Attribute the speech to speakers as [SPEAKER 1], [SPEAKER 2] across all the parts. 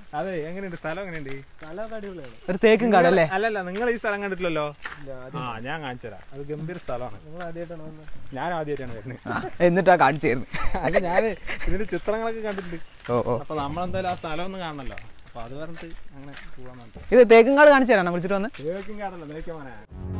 [SPEAKER 1] അതെ എങ്ങനെയുണ്ട് സ്ഥലം എങ്ങനെയുണ്ട്
[SPEAKER 2] സ്ഥലമൊക്കെ അടിപൊളിയാണ്
[SPEAKER 3] ഒരു തേക്കും കാട് അല്ലേ
[SPEAKER 1] അല്ലല്ല നിങ്ങൾ ഈ സ്ഥലം കണ്ടിട്ടില്ലല്ലോ ആ ഞാൻ കാണിച്ചുതരാം അത് ഗംഭീര സ്ഥലമാണ്
[SPEAKER 2] നിങ്ങൾ ആദ്യമായിട്ടാണ് വന്നത്
[SPEAKER 1] ഞാൻ ആദ്യമായിട്ടാണ് വരുന്നത്
[SPEAKER 3] ആ, എന്നിട്ടാ കാണിച്ചായിരുന്നു
[SPEAKER 1] അല്ല ഞാൻ ഇതിന്റെ ചിത്രങ്ങളൊക്കെ കണ്ടിട്ടുണ്ട്
[SPEAKER 3] ഓ ഓ
[SPEAKER 1] അപ്പൊ നമ്മളെന്തായാലും ആ സ്ഥലം ഒന്ന് കാണണല്ലോ അപ്പൊ അത് പറഞ്ഞിട്ട് അങ്ങനെ പോവാൻ നോക്കാം
[SPEAKER 3] ഇത് തേക്കും കാട് കാണിച്ചു തരാം വിളിച്ചിട്ട് വന്ന്
[SPEAKER 1] കേൾക്കും കാണല്ലോ നോക്കിയാ മോനെ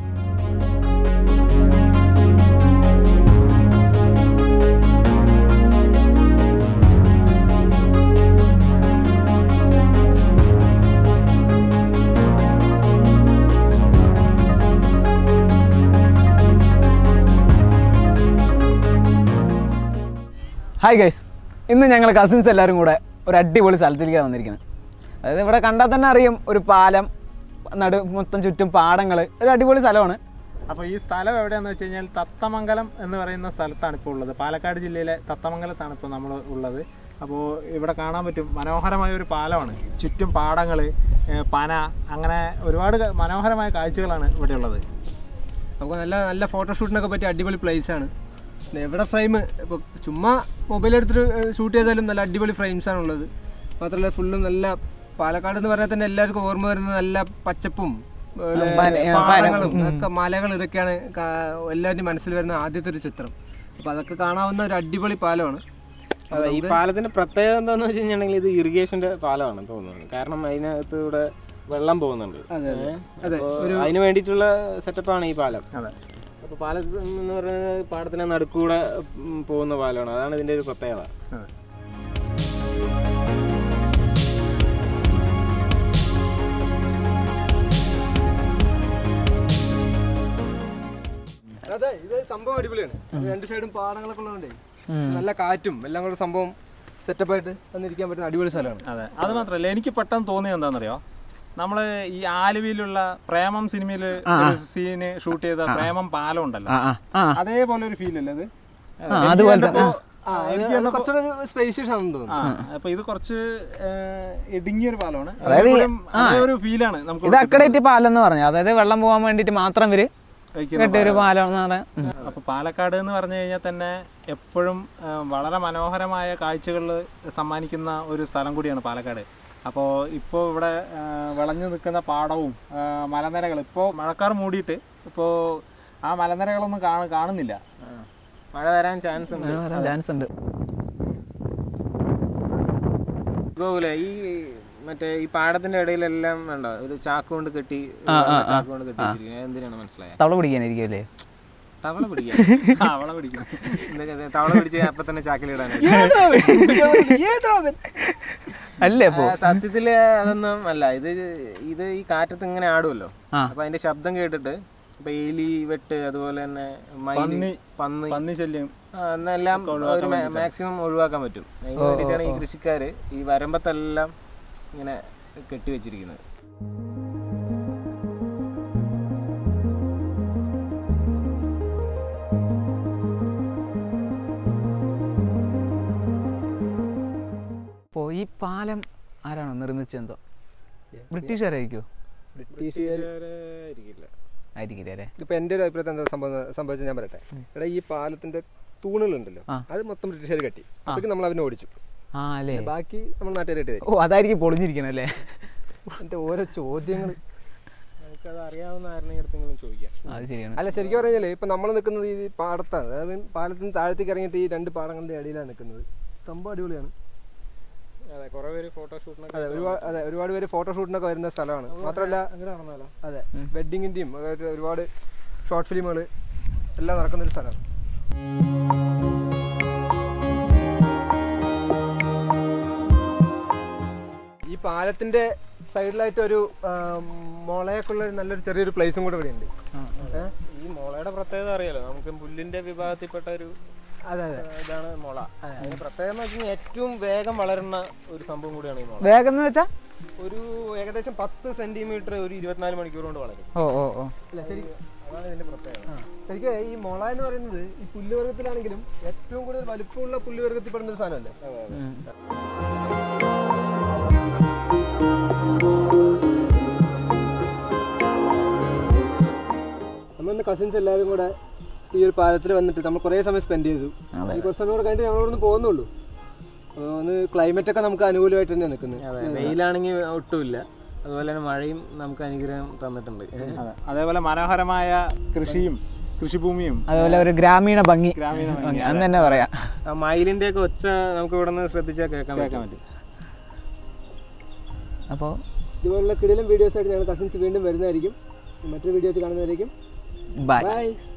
[SPEAKER 3] ഹായ് ഗൈസ് ഇന്ന് ഞങ്ങൾ കസിൻസ് എല്ലാവരും കൂടെ ഒരു അടിപൊളി സ്ഥലത്തിലേക്കാണ് വന്നിരിക്കുന്നത് അതായത് ഇവിടെ കണ്ടാൽ തന്നെ അറിയും ഒരു പാലം നടു മൊത്തം ചുറ്റും പാടങ്ങൾ ഒരു അടിപൊളി സ്ഥലമാണ്
[SPEAKER 1] അപ്പോൾ ഈ സ്ഥലം എവിടെയാണെന്ന് വെച്ച് കഴിഞ്ഞാൽ തത്തമംഗലം എന്ന് പറയുന്ന സ്ഥലത്താണ് ഇപ്പോൾ ഉള്ളത് പാലക്കാട് ജില്ലയിലെ തത്തമംഗലത്താണ് ഇപ്പോൾ നമ്മൾ ഉള്ളത് അപ്പോൾ ഇവിടെ കാണാൻ പറ്റും മനോഹരമായ ഒരു പാലമാണ് ചുറ്റും പാടങ്ങൾ പന അങ്ങനെ ഒരുപാട് ക- മനോഹരമായ കാഴ്ചകളാണ് ഇവിടെ ഉള്ളത്
[SPEAKER 2] നമുക്ക് നല്ല നല്ല ഫോട്ടോഷൂട്ടിനൊക്കെ പറ്റിയ അടിപൊളി പ്ലേസ് ആണ് പിന്നെ എവിടെ ഫ്രെയിം ഇപ്പോൾ ചുമ്മാ മൊബൈൽ എടുത്തിട്ട് ഷൂട്ട് ചെയ്താലും നല്ല അടിപൊളി ഫ്രെയിംസ് ആണ് ഉള്ളത് മാത്രമല്ല ഫുള്ളും നല്ല പാലക്കാട് എന്ന് പറഞ്ഞാൽ തന്നെ എല്ലാവർക്കും ഓർമ്മ വരുന്നത് നല്ല പച്ചപ്പും അതുപോലെ
[SPEAKER 3] പന- ആ,
[SPEAKER 2] പാടങ്ങളും ഒക്കെ മലകൾ ഇതൊക്കെയാണ് കാ- എല്ലാവരുടെയും മനസ്സിൽ വരുന്ന ആദ്യത്തെ ഒരു ചിത്രം അപ്പോൾ അതൊക്കെ കാണാവുന്ന ഒരു അടിപൊളി പാലമാണ്
[SPEAKER 4] അതെ ഈ പാലത്തിന്റെ പ്രത്യേകത എന്താന്ന് വെച്ച് കഴിഞ്ഞിട്ടുണ്ടെങ്കിൽ ഇത് ഇറിഗേഷന്റെ പാലമാണ് തോന്നുന്നത് കാരണം അതിനകത്ത് ഇവിടെ വെള്ളം പോകുന്നുണ്ട്
[SPEAKER 2] അതെ അതെ അതെ
[SPEAKER 4] അപ്പോ അതിന് വേണ്ടിയിട്ടുള്ള സെറ്റപ്പാണ് ഈ പാലം
[SPEAKER 1] അതെ
[SPEAKER 4] അപ്പൊ പാലം എന്ന് പറയുന്നത് പാടത്തിന്റെ നടുക്കൂടെ ഉം, പോകുന്ന പാലമാണ് അതാണ് ഇതിന്റെ ഒരു പ്രത്യേകത
[SPEAKER 1] അതെ
[SPEAKER 2] അതെ ഇത് സംഭവം അടിപൊളിയാണ് രണ്ട് സൈഡും പാടങ്ങളൊക്കെ ഉള്ളതുകൊണ്ടേ നല്ല കാറ്റും എല്ലാം കൂടെ സംഭവം സെറ്റപ്പായിട്ട് വന്നിരിക്കാൻ പറ്റുന്ന അടിപൊളി സ്ഥലമാണ്
[SPEAKER 1] അതെ അത് മാത്രമല്ല എനിക്ക് പെട്ടെന്ന് തോന്നിയത് എന്താണെന്നറിയോ നമ്മള് ഈ ആലുവയിലുള്ള പ്രേമം സിനിമയിൽ സീന് ഷൂട്ട് ചെയ്ത പ്രേമം പാലം ഉണ്ടല്ലോ
[SPEAKER 3] ആ ആ ആ
[SPEAKER 1] അതേപോലെ ഒരു ഫീൽ അല്ലേ അത്
[SPEAKER 3] ആ, അതുപോലെ തന്നെ.
[SPEAKER 2] ആ, അത് അത് കുറച്ചുകൂടെ ഒരു സ്പേഷ്യസ് ആണെന്ന് തോന്നുന്നു
[SPEAKER 1] ആ അപ്പൊ ഇത് കുറച്ച് ഏഹ്, ഇടുങ്ങിയ ഒരു പാലമാണ്
[SPEAKER 3] അതായത്
[SPEAKER 1] അതേപോലും അതേ ഒരു ഫീലാണ് നമുക്ക്
[SPEAKER 3] ഇത് അക്കടേറ്റ് പാലം എന്ന് പറഞ്ഞു അതായത് വെള്ളം പോകാൻ വേണ്ടിയിട്ട് മാത്രം ഇവര്
[SPEAKER 1] വയ്ക്കുന്ന
[SPEAKER 3] കെട്ടിയ ഒരു പാലം എന്ന് പറയാം
[SPEAKER 1] അപ്പോൾ പാലക്കാട് എന്ന് പറഞ്ഞു കഴിഞ്ഞാൽ തന്നെ എപ്പോഴും ആ, വളരെ മനോഹരമായ കാഴ്ചകൾ സമ്മാനിക്കുന്ന ഒരു സ്ഥലം കൂടിയാണ് പാലക്കാട് അപ്പോൾ ഇപ്പോൾ ഇവിടെ ആ, വിളഞ്ഞു നിൽക്കുന്ന പാടവും ആ, മലനിരകൾ ഇപ്പോൾ മഴക്കാർ മൂടിയിട്ട് ഇപ്പോൾ ആ മലനിരകളൊന്നും കാണ കാണുന്നില്ല
[SPEAKER 4] മഴ വരാൻ ചാൻസ് ഉണ്ട്
[SPEAKER 3] വരാൻ ചാൻസ് ഉണ്ട്
[SPEAKER 4] ഇതുപോലെ ഈ മറ്റേ ഈ പാടത്തിന്റെ ഇടയിലെല്ലാം വേണ്ട ഒരു ചാക്ക് കൊണ്ട് കെട്ടി ചാക്ക് കൊണ്ട് കെട്ടി വെച്ചിരിക്കുന്നത് എന്തിനാണ് മനസ്സിലായത്
[SPEAKER 3] തവള പിടിക്കാനായിരിക്കും അല്ലേ
[SPEAKER 4] തവള പിടിക്കാൻ
[SPEAKER 1] അവളെ പിടിക്കും
[SPEAKER 4] എന്താ വെച്ചാ തവള പിടിച്ച് അപ്പൊ തന്നെ ചാക്കിലിടാൻ
[SPEAKER 3] അല്ലേ അപ്പോ
[SPEAKER 4] സത്യത്തില് അതൊന്നും അല്ല ഇത് ഇത് ഈ കാറ്റത്ത് ഇങ്ങനെ ആടുമല്ലോ
[SPEAKER 3] ആ.
[SPEAKER 4] അപ്പൊ അതിന്റെ ശബ്ദം കേട്ടിട്ട് ഇപ്പൊ എലി വെട്ട് അതുപോലെ തന്നെ മയില്,
[SPEAKER 1] പന്നി.
[SPEAKER 4] പന്നി
[SPEAKER 1] പന്നി ശല്യം
[SPEAKER 4] ആ, എന്നെല്ലാം ഒരു മാക്സിമം ഒഴിവാക്കാൻ പറ്റും അതിന് വേണ്ടിയിട്ടാണ് ഈ കൃഷിക്കാര് ഈ വരമ്പത്തെല്ലാം ഇങ്ങനെ കെട്ടി വെച്ചിരിക്കുന്നത്
[SPEAKER 3] അപ്പോ ഈ പാലം ആരാണോ നിർമ്മിച്ചെന്തോ ബ്രിട്ടീഷുകാരായിരിക്കോ
[SPEAKER 4] ബ്രിട്ടീഷുകാരായിരിക്കില്ല
[SPEAKER 3] ആയിരിക്കില്ല അല്ലേ
[SPEAKER 2] ഇപ്പൊ എന്റെ ഒരു അഭിപ്രായത്തിൽ എന്താ സംഭവം സംഭവിച്ചത് ഞാൻ പറയട്ടെ എടാ ഈ പാലത്തിന്റെ തൂണുകളുണ്ടല്ലോ
[SPEAKER 3] ആ.
[SPEAKER 2] അത് മൊത്തം ബ്രിട്ടീഷുകാർ കെട്ടി അപ്പോഴേക്കും നമ്മൾ അവനെ ഓടിച്ചു
[SPEAKER 3] ആ അല്ലേ
[SPEAKER 2] ബാക്കി നമ്മൾ നാട്ടുകാർ കെട്ടി തരും
[SPEAKER 3] ഓ അതായിരിക്കും പൊളിഞ്ഞിരിക്കണം അല്ലേ
[SPEAKER 2] എന്റെ ഓരോ ചോദ്യങ്ങൾ
[SPEAKER 4] നമുക്കത് അറിയാവുന്ന ആരുടെയും അടുത്തെങ്കിലും ചോദിക്കാം
[SPEAKER 3] അത് ശരിയാണ്
[SPEAKER 2] അല്ല ശരിക്കും പറഞ്ഞാലേ ഇപ്പൊ നമ്മൾ നിൽക്കുന്നത് ഈ പാടത്താണ് അതായത് പാലത്തിന് താഴത്തേക്ക് ഇറങ്ങിയിട്ട് ഈ രണ്ട് പാടങ്ങളുടെ ഇടയിലാണ് നിൽക്കുന്നത് സംഭവം അടിപൊളിയാണ്
[SPEAKER 4] അതെ കുറെ പേര് ഫോട്ടോഷൂട്ടിനൊക്കെ
[SPEAKER 2] അതെ ഒരുപാട് അതെ ഒരുപാട് പേര് ഫോട്ടോഷൂട്ടിനൊക്കെ വരുന്ന സ്ഥലമാണ് മാത്രമല്ല അതെ വെഡിങ്ങിന്റെയും ഒരുപാട് ഷോർട്ട് ഫിലിമുകൾ എല്ലാം നടക്കുന്ന ഒരു സ്ഥലമാണ് ഈ പാലത്തിന്റെ സൈഡിലായിട്ട് ഒരു മുളയൊക്കെ ഉള്ള ഒരു നല്ലൊരു ചെറിയൊരു പ്ലേസും കൂടെ ഇവിടെ ഉണ്ട്
[SPEAKER 4] ഈ മുളയുടെ പ്രത്യേകത അറിയാലോ നമുക്ക് പുല്ലിന്റെ വിഭാഗത്തിൽപ്പെട്ട ഒരു
[SPEAKER 2] അതെ അതെ
[SPEAKER 4] ആ, ഇതാണ് മുള അതിന്റെ പ്രത്യേകത എന്ന് വെച്ചാൽ ഏറ്റവും വേഗം വളരുന്ന ഒരു സംഭവം കൂടിയാണ് ഈ മുള
[SPEAKER 3] വേഗം എന്ന് വെച്ചാ
[SPEAKER 4] ഒരു ഏകദേശം പത്ത് സെന്റിമീറ്റർ ഒരു ഇരുപത്തിനാല് മണിക്കൂർ കൊണ്ട് വളരും
[SPEAKER 3] ഓ ഓ ഓ
[SPEAKER 2] അല്ല ശരി
[SPEAKER 4] അതാണ് ഇതിന്റെ പ്രത്യേകത
[SPEAKER 2] ശരിക്കും ഈ മുള എന്ന് പറയുന്നത് ഈ പുല്ലുവർഗത്തിലാണെങ്കിലും ഏറ്റവും കൂടുതൽ വലുപ്പമുള്ള പുല്ലുവർഗത്തിൽ പെടുന്ന ഒരു സാധനമല്ലേ
[SPEAKER 3] ഉം.
[SPEAKER 2] നമ്മളിന്ന് കസിൻസ് എല്ലാവരും കൂടെ ഈ ഒരു പാലത്തിൽ വന്നിട്ട് നമ്മൾ കുറേ സമയം സ്പെൻഡ് ചെയ്തു ഈ കുറച്ച് സമയം കൂടെ കഴിഞ്ഞിട്ട് ഞങ്ങൾ ഇവിടുന്ന് പോകുന്നുള്ളൂ അപ്പോൾ ഒന്ന് ക്ലൈമറ്റ് ഒക്കെ നമുക്ക് അനുകൂലമായിട്ട് തന്നെ നിൽക്കുന്നത്
[SPEAKER 4] അതെ വെയിലാണെങ്കിൽ ഒട്ടുമില്ല അതുപോലെ തന്നെ മഴയും നമുക്ക് അനുഗ്രഹം തന്നിട്ടുണ്ട്
[SPEAKER 1] അതെ അതേപോലെ മനോഹരമായ കൃഷിയും കൃഷിഭൂമിയും
[SPEAKER 3] അതുപോലെ ഒരു ഗ്രാമീണ ഭംഗി
[SPEAKER 1] ഗ്രാമീണ
[SPEAKER 3] ഭംഗി എന്ന് തന്നെ പറയാം
[SPEAKER 4] ആ മയിലിന്റെ ഒക്കെ ഒച്ച നമുക്ക് ഇവിടെ നിന്ന് ശ്രദ്ധിച്ചാൽ കേൾക്കാൻ
[SPEAKER 1] കേൾക്കാൻ
[SPEAKER 4] പറ്റും
[SPEAKER 1] പറ്റും
[SPEAKER 3] അപ്പോൾ
[SPEAKER 2] ഇതുപോലുള്ള കിടിലം വീഡിയോസ് ആയിട്ട് ഞങ്ങൾ കസിൻസ് വീണ്ടും വരുന്നതായിരിക്കും മറ്റൊരു വീഡിയോ ആയിട്ട് കാണുന്നതായിരിക്കും
[SPEAKER 3] ബൈ
[SPEAKER 2] ബൈ